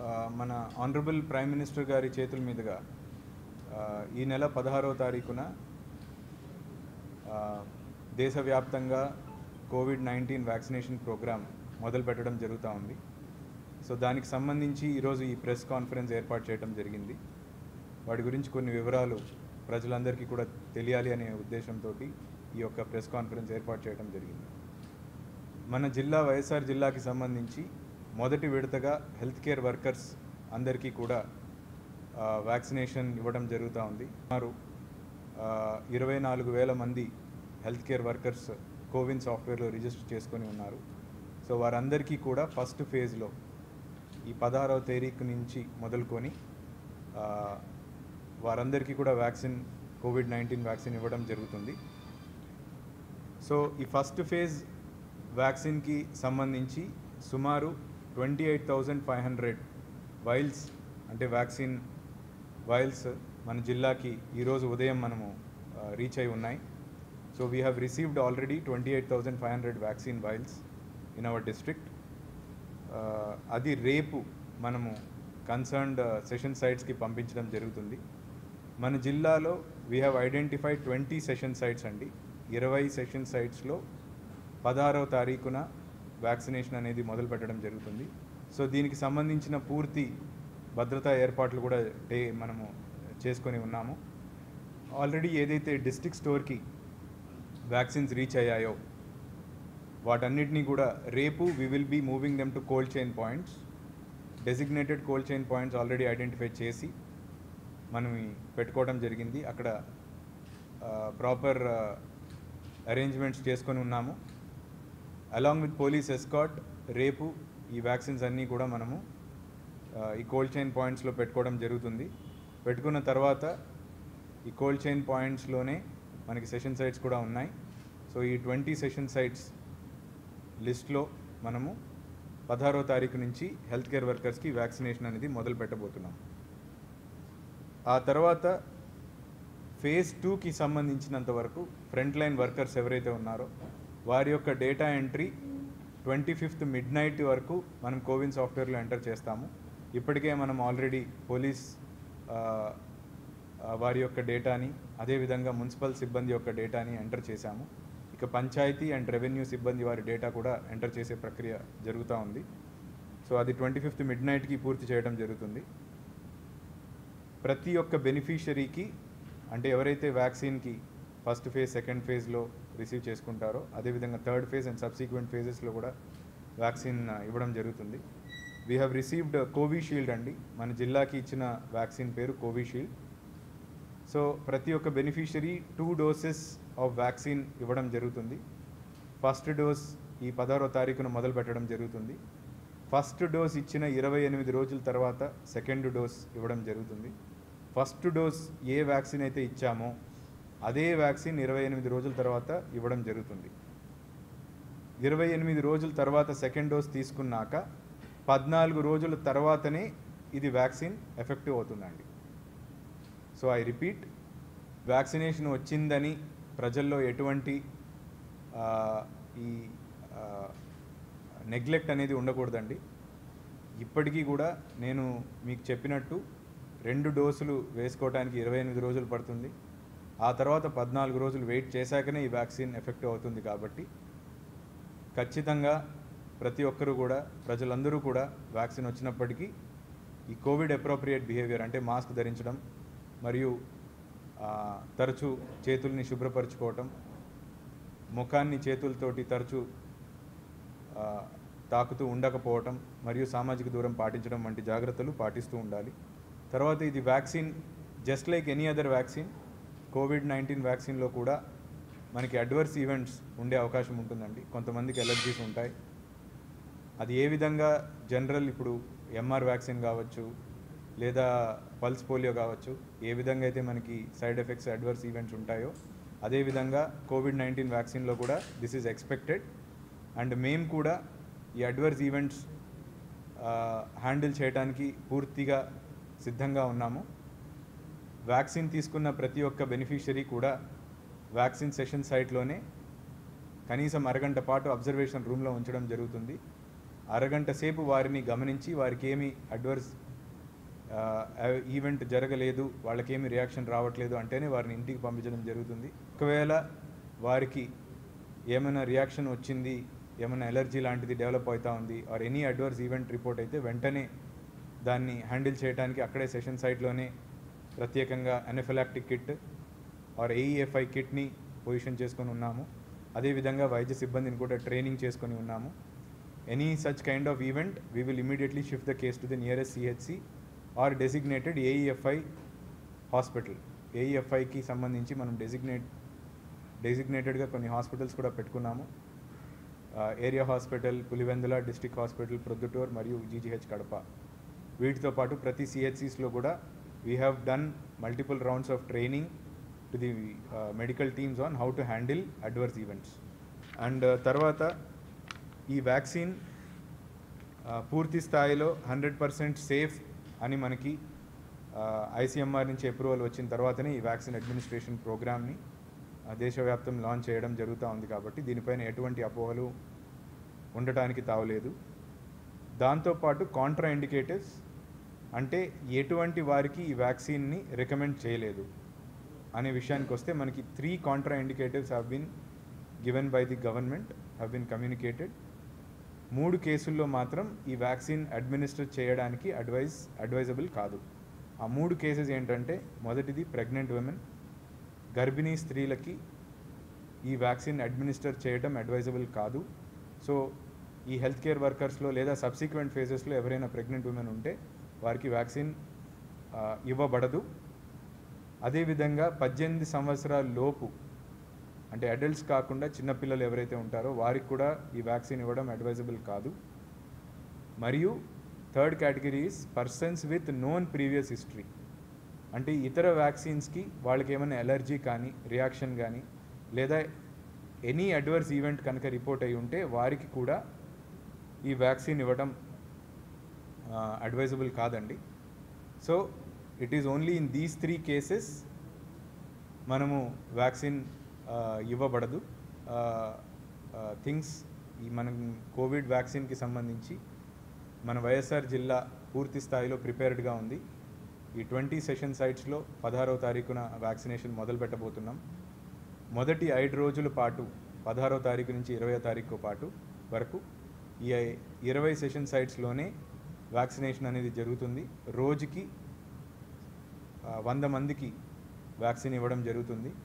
ఆ, మన honourable prime minister గారి చేతుల మీదుగా ఆ, ఈ నెల పదహారవ తారీఖున ఆ, దేశవ్యాప్తంగా కోవిడ్ నైన్టీన్ వ్యాక్సినేషన్ ప్రోగ్రామ్ మొదలు పెట్టడం జరుగుతూ ఉంది సో దానికి సంబంధించి ఈరోజు ఈ ప్రెస్ కాన్ఫరెన్స్ ఏర్పాటు చేయడం జరిగింది వాటి గురించి కొన్ని వివరాలు ప్రజలందరికీ కూడా తెలియాలి అనే ఉద్దేశంతో ఈ యొక్క ప్రెస్ కాన్ఫరెన్స్ ఏర్పాటు చేయడం జరిగింది మన జిల్లా వైఎస్ఆర్ జిల్లాకి సంబంధించి మొదటి విడతగా హెల్త్ కేర్ వర్కర్స్ అందరికీ కూడా ఆ, వ్యాక్సినేషన్ ఇవ్వడం జరుగుతూ ఉంది సుమారు ఆ, ఇరవై నాలుగు వేల మంది హెల్త్ కేర్ వర్కర్స్ కోవిన్ సాఫ్ట్వేర్లో రిజిస్టర్ చేసుకొని ఉన్నారు సో వారందరికీ కూడా ఫస్ట్ ఫేజ్లో ఈ పదహారవ తారీఖు నుంచి మొదలుకొని ఆ, వారందరికీ కూడా వ్యాక్సిన్ కోవిడ్ నైన్టీన్ వ్యాక్సిన్ ఇవ్వడం జరుగుతుంది సో ఈ ఫస్ట్ ఫేజ్ వ్యాక్సిన్కి సంబంధించి సుమారు twenty eight thousand five hundred vials అంటే వ్యాక్సిన్ వైల్స్ మన జిల్లాకి ఈరోజు ఉదయం మనము రీచ్ అయి ఉన్నాయి so we have received already twenty eight thousand five hundred vaccine vials in our district అది రేపు మనము కన్సర్న్డ్ సెషన్ సైట్స్కి పంపించడం జరుగుతుంది మన జిల్లాలో we have identified twenty session sites అండి ఇరవై సెషన్ సైట్స్లో పదహారవ తారీఖున వ్యాక్సినేషన్ అనేది మొదలు పెట్టడం జరుగుతుంది సో దీనికి సంబంధించిన పూర్తి భద్రతా ఏర్పాట్లు కూడా టే మనము చేసుకొని ఉన్నాము ఆల్రెడీ ఏదైతే డిస్ట్రిక్ట్ స్టోర్కి వ్యాక్సిన్స్ రీచ్ అయ్యాయో వాటన్నిటినీ కూడా రేపు we will be moving them to cold chain points designated cold chain points already identify చేసి మనం ఈ పెట్టుకోవడం జరిగింది అక్కడ ప్రాపర్ అరేంజ్మెంట్స్ చేసుకొని ఉన్నాము అలాంగ్ విత్ పోలీస్ ఎస్కాట్ రేపు ఈ వ్యాక్సిన్స్ అన్నీ కూడా మనము ఆ, ఈ కోల్డ్ చైన్ పాయింట్స్లో పెట్టుకోవడం జరుగుతుంది పెట్టుకున్న తర్వాత ఈ కోల్డ్ చైన్ పాయింట్స్లోనే మనకి సెషన్ సైట్స్ కూడా ఉన్నాయి సో ఈ ట్వంటీ సెషన్ సైట్స్ లిస్ట్లో మనము పదహారో తారీఖు నుంచి హెల్త్ కేర్ వర్కర్స్కి వ్యాక్సినేషన్ అనేది మొదలు పెట్టబోతున్నాం ఆ తర్వాత ఫేజ్ టూకి సంబంధించినంత వరకు ఫ్రంట్ లైన్ వర్కర్స్ ఎవరైతే ఉన్నారో వారి యొక్క data entry twenty fifth midnight వరకు మనం కోవిన్ సాఫ్ట్వేర్లో ఎంటర్ చేస్తాము ఇప్పటికే మనం ఆల్రెడీ పోలీస్ ఆ, ఆ, వారి యొక్క డేటాని అదేవిధంగా మున్సిపల్ సిబ్బంది యొక్క డేటాని ఎంటర్ చేశాము ఇక పంచాయతీ అండ్ రెవెన్యూ సిబ్బంది వారి డేటా కూడా ఎంటర్ చేసే ప్రక్రియ జరుగుతూ ఉంది సో అది ట్వంటీ ఫిఫ్త్ మిడ్ నైట్కి పూర్తి చేయడం జరుగుతుంది ప్రతి ఒక్క బెనిఫిషరీకి అంటే ఎవరైతే వ్యాక్సిన్కి ఫస్ట్ ఫేజ్ సెకండ్ ఫేజ్లో రిసీవ్ చేసుకుంటారో అదేవిధంగా థర్డ్ ఫేజ్ అండ్ సబ్సిక్వెంట్ ఫేజెస్లో కూడా వ్యాక్సిన్ ఆ, ఇవ్వడం జరుగుతుంది వీ హ్యావ్ రిసీవ్డ్ కోవిషీల్డ్ అండి మన జిల్లాకి ఇచ్చిన వ్యాక్సిన్ పేరు కోవిషీల్డ్ సో ప్రతి ఒక్క beneficiary two doses of vaccine ఇవ్వడం జరుగుతుంది ఫస్ట్ డోస్ ఈ పదహారో తారీఖున మొదలు పెట్టడం జరుగుతుంది ఫస్ట్ డోస్ ఇచ్చిన ఇరవై ఎనిమిది రోజుల తర్వాత సెకండ్ డోస్ ఇవ్వడం జరుగుతుంది ఫస్ట్ డోస్ ఏ వ్యాక్సిన్ అయితే ఇచ్చామో అదే వ్యాక్సిన్ ఇరవై ఎనిమిది రోజుల తర్వాత ఇవ్వడం జరుగుతుంది ఇరవై ఎనిమిది రోజుల తర్వాత సెకండ్ డోస్ తీసుకున్నాక పద్నాలుగు రోజుల తర్వాతనే ఇది వ్యాక్సిన్ ఎఫెక్టివ్ అవుతుందండి సో ఐ రిపీట్ వ్యాక్సినేషన్ వచ్చిందని ప్రజల్లో ఎటువంటి ఆ, ఈ నెగ్లెక్ట్ అనేది ఉండకూడదండి ఇప్పటికీ కూడా నేను మీకు చెప్పినట్టు రెండు డోసులు వేసుకోవడానికి ఇరవై ఎనిమిది రోజులు పడుతుంది ఆ తర్వాత పద్నాలుగు రోజులు వెయిట్ చేశాకనే ఈ వ్యాక్సిన్ ఎఫెక్టివ్ అవుతుంది కాబట్టి ఖచ్చితంగా ప్రతి ఒక్కరూ కూడా ప్రజలందరూ కూడా వ్యాక్సిన్ వచ్చినప్పటికీ ఈ కోవిడ్ అప్రోప్రియేట్ బిహేవియర్ అంటే మాస్క్ ధరించడం మరియు ఆ, తరచూ చేతుల్ని శుభ్రపరచుకోవటం ముఖాన్ని చేతులతోటి తరచూ ఆ, తాకుతూ ఉండకపోవటం మరియు సామాజిక దూరం పాటించడం వంటి జాగ్రత్తలు పాటిస్తూ ఉండాలి తర్వాత ఇది vaccine just like any other vaccine COVID nineteen వ్యాక్సిన్లో కూడా మనకి అడ్వర్స్ ఈవెంట్స్ ఉండే అవకాశం ఉంటుందండి కొంతమందికి ఎలర్జీస్ ఉంటాయి అది ఏ విధంగా జనరల్ ఇప్పుడు ఎంఆర్ వ్యాక్సిన్ కావచ్చు లేదా పల్స్ పోలియో కావచ్చు ఏ విధంగా అయితే మనకి సైడ్ ఎఫెక్ట్స్ అడ్వర్స్ ఈవెంట్స్ ఉంటాయో అదేవిధంగా కోవిడ్ నైన్టీన్ వ్యాక్సిన్లో కూడా దిస్ ఈజ్ ఎక్స్పెక్టెడ్ అండ్ మేము కూడా ఈ అడ్వర్స్ ఈవెంట్స్ హ్యాండిల్ చేయడానికి పూర్తిగా సిద్ధంగా ఉన్నాము వ్యాక్సిన్ తీసుకున్న ప్రతి ఒక్క బెనిఫిషరీ కూడా వ్యాక్సిన్ సెషన్ సైట్లోనే కనీసం అరగంట పాటు అబ్జర్వేషన్ రూమ్లో ఉంచడం జరుగుతుంది అరగంట సేపు వారిని గమనించి వారికి ఏమి అడ్వర్స్ ఈవెంట్ జరగలేదు వాళ్ళకేమి రియాక్షన్ రావట్లేదు అంటేనే వారిని ఇంటికి పంపించడం జరుగుతుంది ఒకవేళ వారికి ఏమైనా రియాక్షన్ వచ్చింది ఏమైనా ఎలర్జీ లాంటిది డెవలప్ అవుతా ఉంది or any adverse event report అయితే వెంటనే దాన్ని హ్యాండిల్ చేయడానికి అక్కడే సెషన్ సైట్లోనే ప్రత్యేకంగా ఎనఫిలాక్టిక్ కిట్ ఆర్ ఏఈఎఫ్ఐ కిట్ని పొజిషన్ చేసుకొని ఉన్నాము అదేవిధంగా వైద్య సిబ్బందిని కూడా ట్రైనింగ్ చేసుకొని ఉన్నాము any such kind of event we will immediately shift the case to the nearest CHC or designated AEFI hospital ఏఈఎఫ్ఐకి సంబంధించి మనం డెసిగ్నేట్ డెసిగ్నేటెడ్గా కొన్ని హాస్పిటల్స్ కూడా పెట్టుకున్నాము area hospital Pulivendula district hospital Proddatur మరియు జీజీహెచ్ కడప వీటితో పాటు ప్రతి సిహెచ్సిస్లో కూడా we have done multiple rounds of training to the medical teams on how to handle adverse events and తర్వాత ఈ వ్యాక్సిన్ పూర్తి స్థాయిలో హండ్రెడ్ పర్సెంట్ సేఫ్ అని మనకి ఐసీఎంఆర్ నుంచి అప్రూవల్ వచ్చిన తర్వాతనే ఈ వ్యాక్సిన్ అడ్మినిస్ట్రేషన్ ప్రోగ్రామ్ని దేశవ్యాప్తం లాంచ్ చేయడం జరుగుతూ ఉంది కాబట్టి దీనిపైన ఎటువంటి అపోహలు ఉండటానికి తావలేదు దాంతోపాటు కాంట్రా ఇండికేటర్స్ అంటే ఎటువంటి వారికి ఈ వ్యాక్సిన్ని రికమెండ్ చేయలేదు అనే విషయానికి వస్తే మనకి three contraindicatives have been given by the government have been communicated మూడు కేసుల్లో మాత్రం ఈ వ్యాక్సిన్ అడ్మినిస్టర్ చేయడానికి అడ్వైజ్ అడ్వైజబుల్ కాదు ఆ మూడు కేసెస్ ఏంటంటే మొదటిది ప్రెగ్నెంట్ ఉమెన్ గర్భిణీ స్త్రీలకి ఈ వ్యాక్సిన్ అడ్మినిస్టర్ చేయడం అడ్వైజబుల్ కాదు సో ఈ హెల్త్ కేర్ వర్కర్స్లో లేదా సబ్సిక్వెంట్ ఫేజెస్లో ఎవరైనా ప్రెగ్నెంట్ ఉమెన్ ఉంటే వారికి వ్యాక్సిన్ ఆ, ఇవ్వబడదు అదేవిధంగా పద్దెనిమిది సంవత్సరాల లోపు అంటే అడల్ట్స్ కాకుండా చిన్నపిల్లలు ఎవరైతే ఉంటారో వారికి కూడా ఈ వ్యాక్సిన్ ఇవ్వడం అడ్వైజబుల్ కాదు మరియు third category is persons with known previous history అంటే ఇతర వ్యాక్సిన్స్కి వాళ్ళకి ఏమైనా ఎలర్జీ కానీ రియాక్షన్ కానీ లేదా ఎనీ అడ్వర్స్ ఈవెంట్ కనుక రిపోర్ట్ అయి ఉంటే వారికి కూడా ఈ వ్యాక్సిన్ ఇవ్వడం అడ్వైజబుల్ కాదండి so it is only in these three cases మనము వ్యాక్సిన్ ఇవ్వబడదు థింగ్స్ ఈ మనం కోవిడ్ వ్యాక్సిన్కి సంబంధించి మన వైఎస్ఆర్ జిల్లా పూర్తి స్థాయిలో ప్రిపేర్డ్గా ఉంది ఈ ట్వంటీ సెషన్ సైట్స్లో పదహారవ తారీఖున వ్యాక్సినేషన్ మొదలు పెట్టబోతున్నాం మొదటి ఐదు రోజుల పాటు పదహారవ తారీఖు నుంచి ఇరవై తారీఖు పాటు వరకు ఈ ఇరవై సెషన్ సైట్స్లోనే వ్యాక్సినేషన్ అనేది జరుగుతుంది రోజుకి ఆ, వంద మందికి వ్యాక్సిన్ ఇవ్వడం జరుగుతుంది